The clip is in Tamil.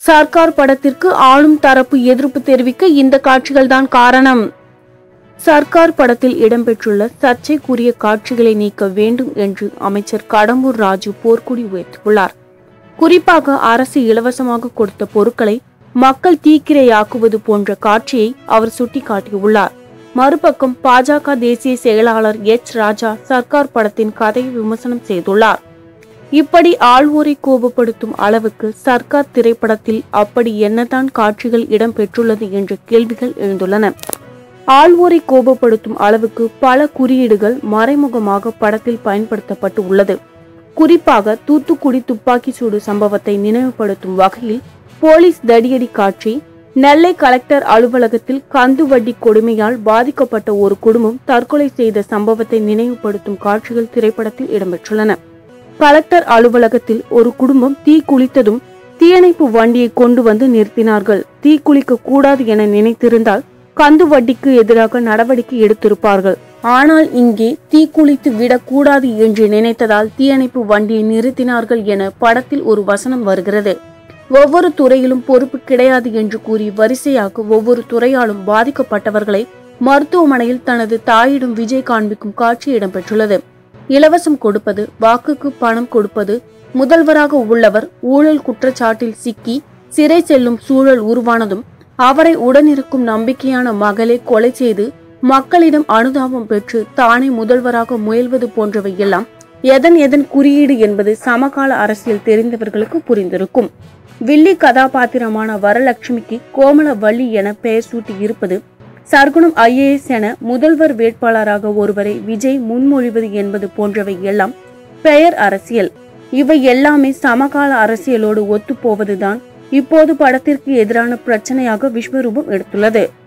சர்க்கார் படத்திற்கு ஆளும் தரப்பு எதிர்ப்பு தெரிவிக்க இந்த காட்சிகள்தான் காரணம் சர்க்கார் படத்தில் இடம்பெற்றுள்ள சர்ச்சைக்குரிய காட்சிகளை நீக்க வேண்டும் என்று அமைச்சர் கடம்பூர் ராஜு போர்க்குடி உயர்த்தியுள்ளார் குறிப்பாக அரசு இலவசமாக கொடுத்த பொருட்களை மக்கள் தீக்கிரையாக்குவது போன்ற காட்சியை அவர் சுட்டிக்காட்டியுள்ளார் மறுபக்கம் பாஜக தேசிய செயலாளர் எச் ராஜா சர்க்கார் படத்தின் கதையை விமர்சனம் செய்துள்ளார் இப்படி ஆள்வோரை கோபப்படுத்தும் அளவுக்கு சர்க்கார் திரைப்படத்தில் அப்படி என்னதான் காட்சிகள் இடம்பெற்றுள்ளது என்ற கேள்விகள் எழுந்துள்ளன ஆள்வோரை கோபப்படுத்தும் அளவுக்கு பல குறியீடுகள் மறைமுகமாக படத்தில் பயன்படுத்தப்பட்டு உள்ளது குறிப்பாக தூத்துக்குடி துப்பாக்கி சூடு சம்பவத்தை நினைவுபடுத்தும் வகையில் போலீஸ் தடியடி காட்சி நெல்லை கலெக்டர் அலுவலகத்தில் கந்து வட்டி கொடுமையால் பாதிக்கப்பட்ட ஒரு குடும்பம் தற்கொலை செய்த சம்பவத்தை நினைவுபடுத்தும் காட்சிகள் திரைப்படத்தில் இடம்பெற்றுள்ளன கலெக்டர் அலுவலகத்தில் ஒரு குடும்பம் தீ குளித்ததும் தீயணைப்பு வண்டியை கொண்டு வந்து நிறுத்தினார்கள் தீ குளிக்க கூடாது என நினைத்திருந்தால் கந்து வட்டிக்கு எதிராக நடவடிக்கை எடுத்திருப்பார்கள் ஆனால் இங்கே தீக்குளித்து விடக்கூடாது என்று நினைத்ததால் தீயணைப்பு வண்டியை நிறுத்தினார்கள் என படத்தில் ஒரு வசனம் வருகிறது ஒவ்வொரு துறையிலும் பொறுப்பு கிடையாது என்று கூறி வரிசையாக ஒவ்வொரு துறையாலும் பாதிக்கப்பட்டவர்களை மருத்துவமனையில் தனது தாயிடம் விஜய் காண்பிக்கும் காட்சி இடம்பெற்றுள்ளது இலவசம் கொடுப்பது வாக்குக்கு பணம் கொடுப்பது முதல்வராக உள்ளவர் ஊழல் குற்றச்சாட்டில் சிக்கி சிறை செல்லும் சூழல் உருவானதும் அவரை உடனிருக்கும் நம்பிக்கையான மகளை கொலை செய்து மக்களிடம் அனுதாபம் பெற்று தானே முதல்வராக முயல்வது போன்றவை எல்லாம் எதன் எதன் குறியீடு என்பது சமகால அரசியல் தெரிந்தவர்களுக்கு புரிந்திருக்கும் வில்லி கதாபாத்திரமான வரலட்சுமிக்கு கோமலவள்ளி என பெயர் சூட்டி இருப்பது சர்க்குணம் ஐஏஎஸ் என முதல்வர் வேட்பாளராக ஒருவரை விஜய் முன்மொழிவது என்பது போன்றவை எல்லாம் பெயர் அரசியல் இவை எல்லாமே சமகால அரசியலோடு ஒத்துப்போவதுதான் இப்போது படத்திற்கு எதிரான பிரச்சனையாக விஸ்வரூபம் எடுத்துள்ளது